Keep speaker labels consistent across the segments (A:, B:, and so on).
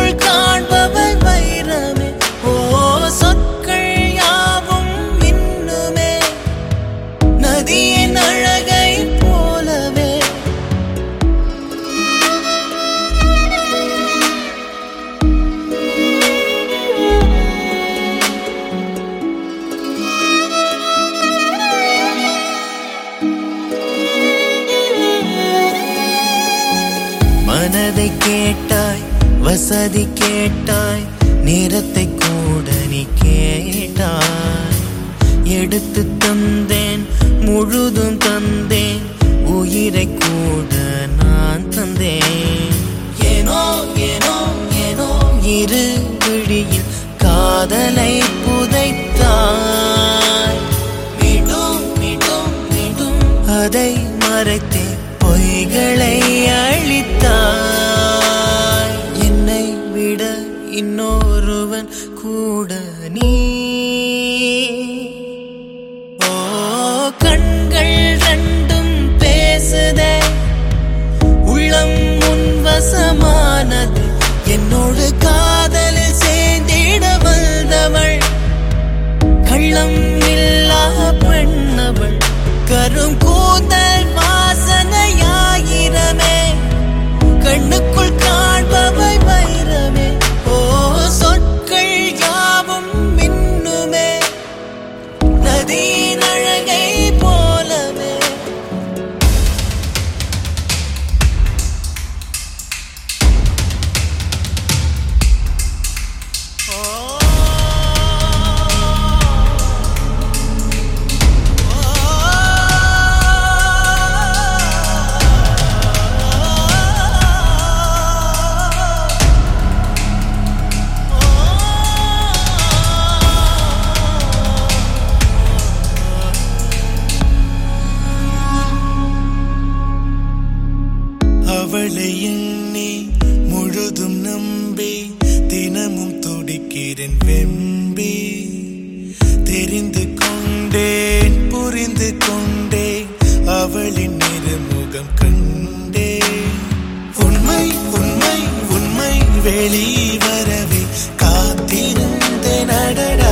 A: கண்ணுக்குள் காண்பவள் வைரமே ஓ சொற்கள் யாவும் மின்னுமே நதியின் அழகை போலவே மனதை கேட்டாய் வசதி கேட்டாய் நேரத்தை கூட நீ கேட்டாய் எடுத்து தந்தேன் முழுதும் தந்தேன் உயிரை கூட நான் தந்தேன் ஏனோ ஏனோ ஏனோ இரு விழியில் காதலை புதைத்தாய் மீண்டும் மீண்டும் மீண்டும் அதை மறைத்தே பொய்களை அழித்தாய் என்னை விட இன்னொருவன் கூட நீ ஓ கண்கள் ரெண்டும் பேசுதே உள்ளம் முன்வசமானது என்னோடு காதலில் சேர்ந்திட வந்தவள் கள்ளம் இல்லா பெண்ணவள் கரும் கூந்தல் வாசனையாயிரமே கண்ணுக்குள் காண்பவை வைரமே ஓ சொற்கள் யாவும் மின்னுமே நதியின் அழகை போலவே
B: அவளை எண்ணி முழுதும் நம்பி தினமும் துடிக்கிறேன் வெம்பி தெரிந்து கொண்டேன் புரிந்து கொண்டேன் அவளின் நிறமுகம் கண்டேன் உண்மை உண்மை உண்மை வெளிவரவே காத்திருந்தேன் அடடா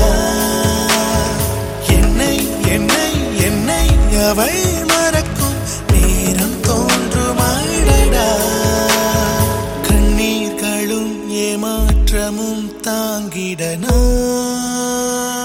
B: என்னை என்னை என்னை அவள் மறக்கும் நேரம் தோன்றுமாடடா கண்ணீர்களும் ஏமாற்றமும் தாங்கிட நான்